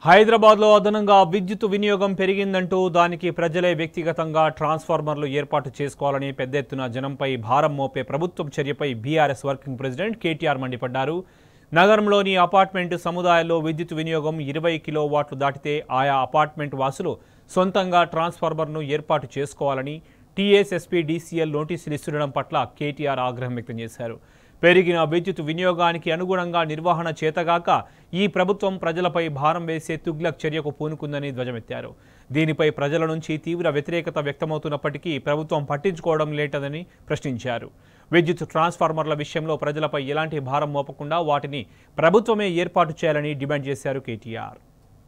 హైదరాబాద్లో అదనంగా విద్యుత్ వినియోగం పెరిగిందంటూ దానికి ప్రజలే వ్యక్తిగతంగా ట్రాన్స్ఫార్మర్లు ఏర్పాటు చేసుకోవాలని పెద్ద ఎత్తున జనంపై భారం మోపే ప్రభుత్వం చర్యపై బీఆర్ఎస్ వర్కింగ్ ప్రెసిడెంట్ కేటీఆర్ మండిపడ్డారు నగరంలోని అపార్ట్మెంట్ సముదాయాల్లో విద్యుత్ వినియోగం ఇరవై కిలోవాట్లు దాటితే ఆయా అపార్ట్మెంట్ వాసులు సొంతంగా ట్రాన్స్ఫార్మర్ను ఏర్పాటు చేసుకోవాలని టీఎస్ఎస్పీ డీసీఎల్ నోటీసులు ఇస్తుండడం పట్ల కేటీఆర్ ఆగ్రహం వ్యక్తం చేశారు పెరిగిన విద్యుత్ వినియోగానికి అనుగుణంగా నిర్వహణ చేతగాక ఈ ప్రభుత్వం ప్రజలపై భారం వేసే తుగ్లక్ చర్యకు పూనుకుందని ధ్వజమెత్తారు దీనిపై ప్రజల నుంచి తీవ్ర వ్యతిరేకత వ్యక్తమవుతున్నప్పటికీ ప్రభుత్వం పట్టించుకోవడం లేటదని ప్రశ్నించారు విద్యుత్ ట్రాన్స్ఫార్మర్ల విషయంలో ప్రజలపై ఎలాంటి భారం మోపకుండా వాటిని ప్రభుత్వమే ఏర్పాటు చేయాలని డిమాండ్ చేశారు కేటీఆర్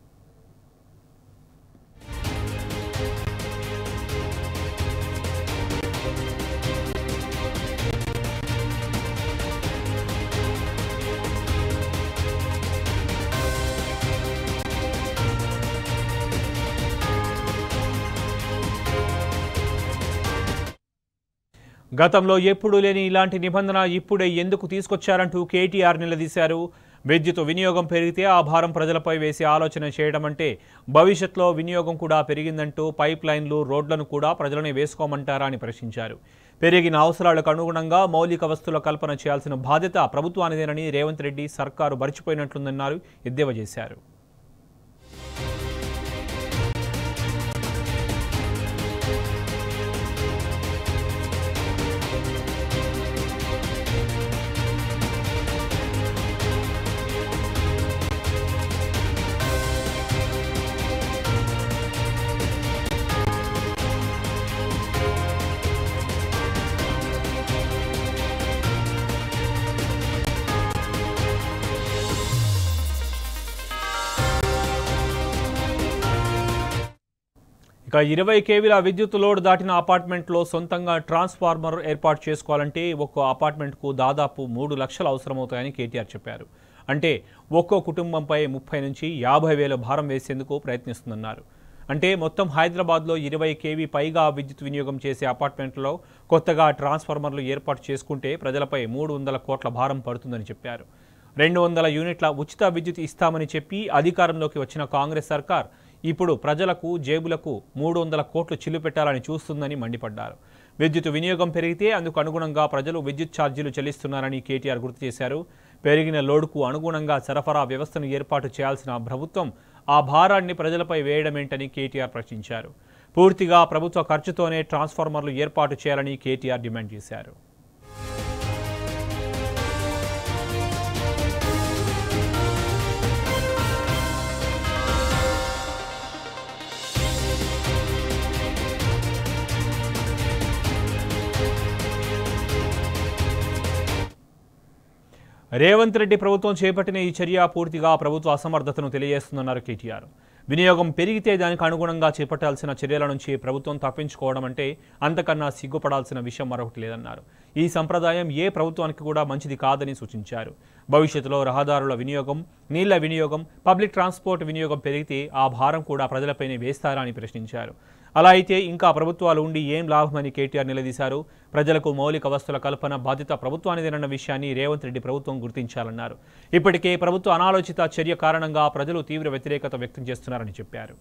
గతంలో ఎప్పుడూ లేని ఇలాంటి నిబంధన ఇప్పుడే ఎందుకు తీసుకొచ్చారంటూ కేటీఆర్ నిలదీశారు విద్యుత్ వినియోగం పెరిగితే ఆ భారం ప్రజలపై వేసి ఆలోచన చేయడం అంటే భవిష్యత్తులో వినియోగం కూడా పెరిగిందంటూ పైప్ లైన్లు రోడ్లను కూడా ప్రజలనే వేసుకోమంటారా అని ప్రశ్నించారు పెరిగిన అవసరాలకు అనుగుణంగా మౌలిక వస్తువుల కల్పన చేయాల్సిన బాధ్యత ప్రభుత్వానిదేనని రేవంత్ రెడ్డి సర్కారు మర్చిపోయినట్లుందన్నారు ఎద్దేవా చేశారు ఇక ఇరవై కేవీల విద్యుత్ లోడ్ దాటిన అపార్ట్మెంట్లో సొంతంగా ట్రాన్స్ఫార్మర్ ఏర్పాటు చేసుకోవాలంటే ఒక్కో అపార్ట్మెంట్కు దాదాపు మూడు లక్షలు అవసరమవుతాయని కేటీఆర్ చెప్పారు అంటే ఒక్కో కుటుంబంపై ముప్పై నుంచి యాభై వేల భారం వేసేందుకు ప్రయత్నిస్తుందన్నారు అంటే మొత్తం హైదరాబాద్లో ఇరవై కేవీ పైగా విద్యుత్ వినియోగం చేసే అపార్ట్మెంట్లో కొత్తగా ట్రాన్స్ఫార్మర్లు ఏర్పాటు చేసుకుంటే ప్రజలపై మూడు వందల కోట్ల భారం పడుతుందని చెప్పారు రెండు వందల యూనిట్ల ఉచిత విద్యుత్ ఇస్తామని చెప్పి అధికారంలోకి వచ్చిన కాంగ్రెస్ సర్కార్ ఇప్పుడు ప్రజలకు జేబులకు మూడు వందల కోట్లు చిల్లు పెట్టాలని చూస్తుందని మండిపడ్డారు విద్యుత్ వినియోగం పెరిగితే అందుకు అనుగుణంగా ప్రజలు విద్యుత్ ఛార్జీలు చెల్లిస్తున్నారని కేటీఆర్ గుర్తు చేశారు పెరిగిన లోడుకు అనుగుణంగా సరఫరా వ్యవస్థను ఏర్పాటు చేయాల్సిన ప్రభుత్వం ఆ భారాన్ని ప్రజలపై వేయడమేంటని కేటీఆర్ ప్రశ్నించారు పూర్తిగా ప్రభుత్వ ఖర్చుతోనే ట్రాన్స్ఫార్మర్లు ఏర్పాటు చేయాలని కేటీఆర్ డిమాండ్ చేశారు రేవంత్ రెడ్డి ప్రభుత్వం చేపట్టిన ఈ చర్య పూర్తిగా ప్రభుత్వ అసమర్థతను తెలియజేస్తుందన్నారు కేటీఆర్ వినియోగం పెరిగితే దానికి అనుగుణంగా చేపట్టాల్సిన చర్యల నుంచి ప్రభుత్వం తప్పించుకోవడం అంటే అంతకన్నా సిగ్గుపడాల్సిన విషయం మరొకటి లేదన్నారు ఈ సంప్రదాయం ఏ ప్రభుత్వానికి కూడా మంచిది కాదని సూచించారు భవిష్యత్తులో రహదారుల వినియోగం నీళ్ల వినియోగం పబ్లిక్ ట్రాన్స్పోర్ట్ వినియోగం పెరిగితే ఆ భారం కూడా ప్రజలపైనే వేస్తారా అని ప్రశ్నించారు అలా అయితే ఇంకా ప్రభుత్వాలు ఉండి ఏం లాభమని కేటీఆర్ నిలదీశారు ప్రజలకు మౌలిక వస్తువుల కల్పన బాధ్యత ప్రభుత్వానిదేనన్న విషయాన్ని రేవంత్ రెడ్డి ప్రభుత్వం గుర్తించాలన్నారు ఇప్పటికే ప్రభుత్వ అనాలోచిత చర్య కారణంగా ప్రజలు తీవ్ర వ్యతిరేకత వ్యక్తం చేస్తున్నారని చెప్పారు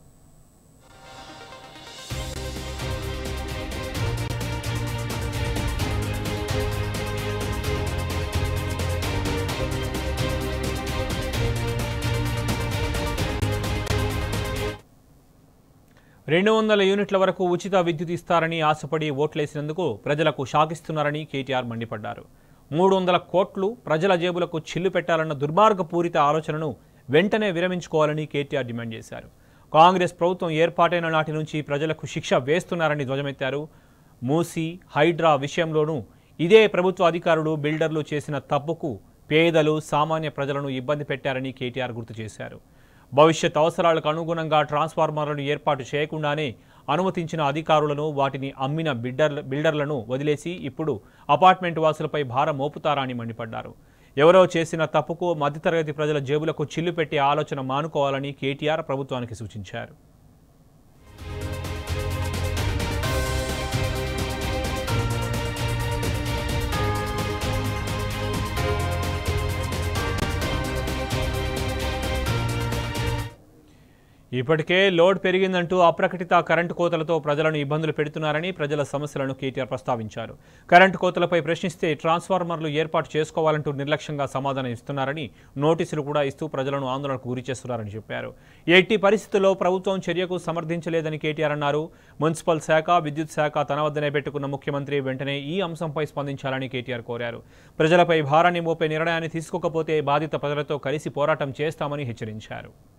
రెండు వందల యూనిట్ల వరకు ఉచిత విద్యుత్ ఇస్తారని ఆశపడి ఓట్లేసినందుకు ప్రజలకు షాకిస్తున్నారని కేటీఆర్ మండిపడ్డారు మూడు వందల కోట్లు ప్రజల జేబులకు చిల్లు పెట్టాలన్న దుర్మార్గపూరిత ఆలోచనను వెంటనే విరమించుకోవాలని కేటీఆర్ డిమాండ్ చేశారు కాంగ్రెస్ ప్రభుత్వం ఏర్పాటైన నాటి నుంచి ప్రజలకు శిక్ష వేస్తున్నారని ధ్వజమెత్తారు మూసి హైడ్రా విషయంలోనూ ఇదే ప్రభుత్వ అధికారులు బిల్డర్లు చేసిన తప్పుకు పేదలు సామాన్య ప్రజలను ఇబ్బంది పెట్టారని కేటీఆర్ గుర్తు చేశారు భవిష్యత్ అవసరాలకు అనుగుణంగా ట్రాన్స్ఫార్మర్లను ఏర్పాటు చేయకుండానే అనుమతించిన అధికారులను వాటిని అమ్మిన బిల్డర్ బిల్డర్లను వదిలేసి ఇప్పుడు అపార్ట్మెంట్ వాసులపై భారం మోపుతారా అని మండిపడ్డారు ఎవరో చేసిన తప్పుకు మధ్యతరగతి ప్రజల జేబులకు చిల్లు పెట్టే ఆలోచన మానుకోవాలని కేటీఆర్ ప్రభుత్వానికి సూచించారు ఇప్పటికే లోడ్ పెరిగిందంటూ అప్రకటిత కరెంటు కోతలతో ప్రజలను ఇబ్బందులు పెడుతున్నారని ప్రజల సమస్యలను కేటీఆర్ ప్రస్తావించారు కరెంటు కోతలపై ప్రశ్నిస్తే ట్రాన్స్ఫార్మర్లు ఏర్పాటు చేసుకోవాలంటూ నిర్లక్ష్యంగా సమాధానం ఇస్తున్నారని నోటీసులు కూడా ఇస్తూ ప్రజలను ఆందోళనకు గురి చేస్తున్నారని చెప్పారు ఎట్టి పరిస్థితుల్లో ప్రభుత్వం చర్యకు సమర్థించలేదని కేటీఆర్ అన్నారు మున్సిపల్ శాఖ విద్యుత్ శాఖ తన వద్దనే పెట్టుకున్న ముఖ్యమంత్రి వెంటనే ఈ అంశంపై స్పందించాలని కేటీఆర్ కోరారు ప్రజలపై భారాన్ని మోపే నిర్ణయాన్ని తీసుకోకపోతే బాధిత ప్రజలతో కలిసి పోరాటం చేస్తామని హెచ్చరించారు